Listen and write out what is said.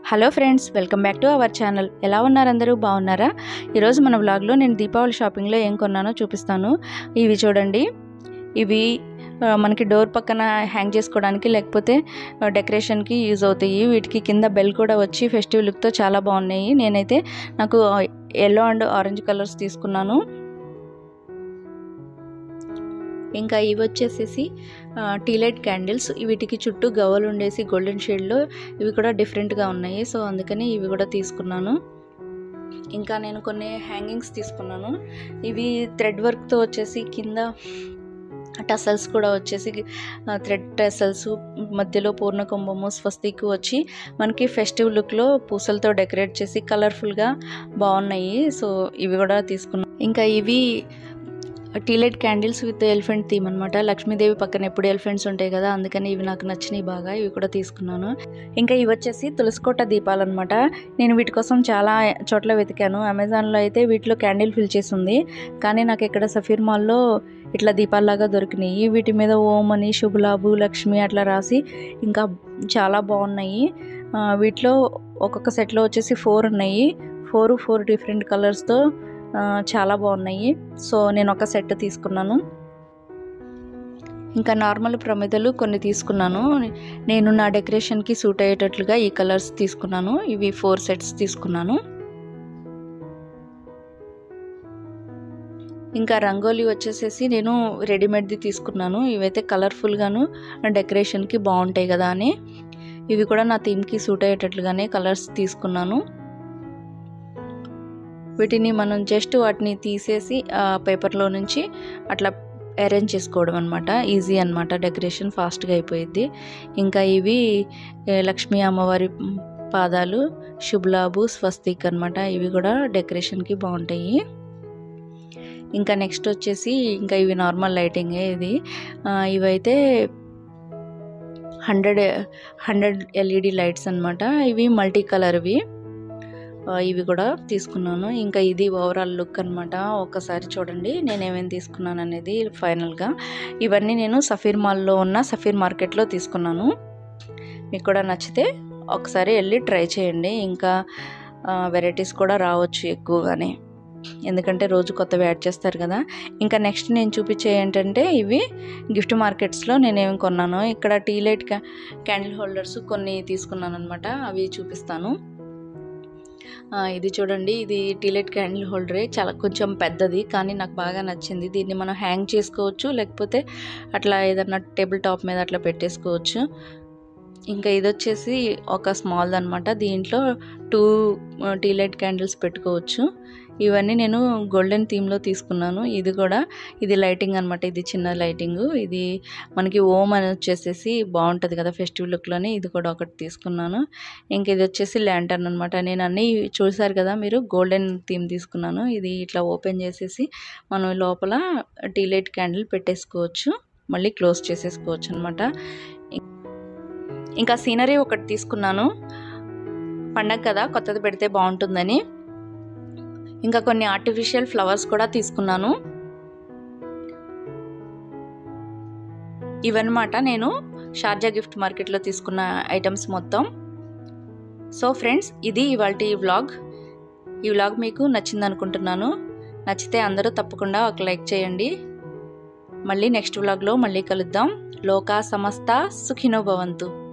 hello friends welcome back to our channel ఎలా ఉన్నారు అందరూ బాగున్నారా ఈరోజు మన వ్లాగ్లో నేను దీపావళి షాపింగ్లో ఏం కొన్నానో చూపిస్తాను ఇవి చూడండి ఇవి ఆ, మనకి డోర్ పక్కన హ్యాంగ్ చేసుకోవడానికి లేకపోతే ఆ, డెకరేషన్కి యూజ్ అవుతాయి వీటికి కింద బెల్ కూడా వచ్చి ఫెస్టివ్ లుక్తో చాలా బాగున్నాయి నేనైతే నాకు ఎల్లో అండ్ ఆరెంజ్ కలర్స్ తీసుకున్నాను ఇంకా ఇవి వచ్చేసేసి టీ లైట్ క్యాండిల్స్ వీటికి చుట్టూ గవ్వలు ఉండేసి గోల్డెన్ షేడ్లో ఇవి కూడా డిఫరెంట్గా ఉన్నాయి సో అందుకని ఇవి కూడా తీసుకున్నాను ఇంకా నేను కొన్ని హ్యాంగింగ్స్ తీసుకున్నాను ఇవి థ్రెడ్ వర్క్తో వచ్చేసి కింద టసల్స్ కూడా వచ్చేసి థ్రెడ్ టసల్స్ మధ్యలో పూర్ణ కుంభము స్వస్తిక్ వచ్చి మనకి ఫెస్టివ్ లుక్లో పూసలతో డెకరేట్ చేసి కలర్ఫుల్గా బాగున్నాయి సో ఇవి కూడా తీసుకున్నాను ఇంకా ఇవి tealight candles with elephant theme అనమాట లక్ష్మీదేవి పక్కన ఎప్పుడు ఎలిఫెంట్స్ ఉంటాయి కదా అందుకని ఇవి నాకు నచ్చినాయి బాగా ఇవి కూడా తీసుకున్నాను ఇంకా ఇవి వచ్చేసి తులసికోట దీపాలు అనమాట నేను వీటి కోసం చాలా చోట్ల వెతికాను అమెజాన్లో అయితే వీటిలో క్యాండిల్ ఫిల్ చేసి ఉంది కానీ నాకు ఇక్కడ సఫీర్ మాల్లో ఇట్లా దీపాల్లాగా దొరికినాయి వీటి మీద ఓం అని శుభలాభు లక్ష్మి అట్లా రాసి ఇంకా చాలా బాగున్నాయి ఆ, వీటిలో ఒక్కొక్క సెట్లో వచ్చేసి ఫోర్ ఉన్నాయి ఫోర్ ఫోర్ డిఫరెంట్ కలర్స్తో చాలా బాగున్నాయి సో నేను ఒక సెట్ తీసుకున్నాను ఇంకా నార్మల్ ప్రమిదలు కొన్ని తీసుకున్నాను నేను నా డెకరేషన్కి సూట్ అయ్యేటట్లుగా ఈ కలర్స్ తీసుకున్నాను ఇవి ఫోర్ సెట్స్ తీసుకున్నాను ఇంకా రంగోలీ వచ్చేసేసి నేను రెడీమేడ్ది తీసుకున్నాను ఇవైతే కలర్ఫుల్గాను డెకరేషన్కి బాగుంటాయి కదా అని ఇవి కూడా నా థీమ్కి సూట్ అయ్యేటట్లుగానే కలర్స్ తీసుకున్నాను వీటిని మనం జస్ట్ వాటిని తీసేసి ఆ పేపర్లో నుంచి అట్లా అరేంజ్ చేసుకోవడం అనమాట ఈజీ అనమాట డెకరేషన్ ఫాస్ట్గా అయిపోయింది ఇంకా ఇవి ఏ, లక్ష్మీ అమ్మవారి పాదాలు శుభ్లాభు స్వస్తిక్ అనమాట ఇవి కూడా డెకరేషన్కి బాగుంటాయి ఇంకా నెక్స్ట్ వచ్చేసి ఇంకా ఇవి నార్మల్ లైటింగే ఇది ఆ, ఇవైతే హండ్రెడ్ హండ్రెడ్ ఎల్ఈడి లైట్స్ అనమాట ఇవి మల్టీ కలర్వి ఆ, ఇవి కూడా తీసుకున్నాను ఇంకా ఇది ఓవరాల్ లుక్ అనమాట ఒకసారి చూడండి నేను ఏమేమి తీసుకున్నాను అనేది ఫైనల్గా ఇవన్నీ నేను సఫీర్ మాల్లో ఉన్న సఫీర్ మార్కెట్లో తీసుకున్నాను మీకు కూడా నచ్చితే ఒకసారి వెళ్ళి ట్రై చేయండి ఇంకా వెరైటీస్ కూడా రావచ్చు ఎక్కువగానే ఎందుకంటే రోజు కొత్తవి యాడ్ చేస్తారు కదా ఇంకా నెక్స్ట్ నేను చూపించే ఏంటంటే ఇవి గిఫ్ట్ మార్కెట్స్లో నేనేమి కొన్నాను ఇక్కడ టీ లైట్ క్యాండిల్ హోల్డర్స్ కొన్ని తీసుకున్నాను అనమాట అవి చూపిస్తాను ఆ, ఇది చూడండి ఇది టీలెట్ క్యాండిల్ హోల్డరే చాలా కొంచెం పెద్దది కానీ నాకు బాగా నచ్చింది దీన్ని మనం హ్యాంగ్ చేసుకోవచ్చు లేకపోతే అట్లా ఏదన్నా టేబుల్ టాప్ మీద అట్లా పెట్టేసుకోవచ్చు ఇంకా ఇది వచ్చేసి ఒక స్మాల్ అనమాట దీంట్లో టూ టీలైట్ క్యాండిల్స్ పెట్టుకోవచ్చు ఇవన్నీ నేను గోల్డెన్ థీమ్లో తీసుకున్నాను ఇది కూడా ఇది లైటింగ్ అనమాట ఇది చిన్న లైటింగ్ ఇది మనకి ఓమ్ అని వచ్చేసేసి బాగుంటుంది కదా ఫెస్టివల్ లుక్లోని ఇది కూడా ఒకటి తీసుకున్నాను ఇంక ఇది వచ్చేసి ల్యాంటర్న్ అనమాట నేను అన్నీ చూసారు కదా మీరు గోల్డెన్ థీమ్ తీసుకున్నాను ఇది ఇట్లా ఓపెన్ చేసేసి మనం లోపల టీ లైట్ క్యాండిల్ పెట్టేసుకోవచ్చు మళ్ళీ క్లోజ్ చేసేసుకోవచ్చు అనమాట ఇంకా సీనరీ ఒకటి తీసుకున్నాను పండగ కదా కొత్తది పెడితే బాగుంటుందని ఇంకా కొన్ని ఆర్టిఫిషియల్ ఫ్లవర్స్ కూడా తీసుకున్నాను ఇవన్నమాట నేను షార్జా గిఫ్ట్ మార్కెట్లో తీసుకున్న ఐటమ్స్ మొత్తం సో ఫ్రెండ్స్ ఇది ఇవాళ ఈ వ్లాగ్ ఈ వ్లాగ్ మీకు నచ్చింది అనుకుంటున్నాను నచ్చితే అందరూ తప్పకుండా ఒక లైక్ చేయండి మళ్ళీ నెక్స్ట్ వ్లాగ్లో మళ్ళీ కలుద్దాం లోకా సమస్త సుఖినో భవంతు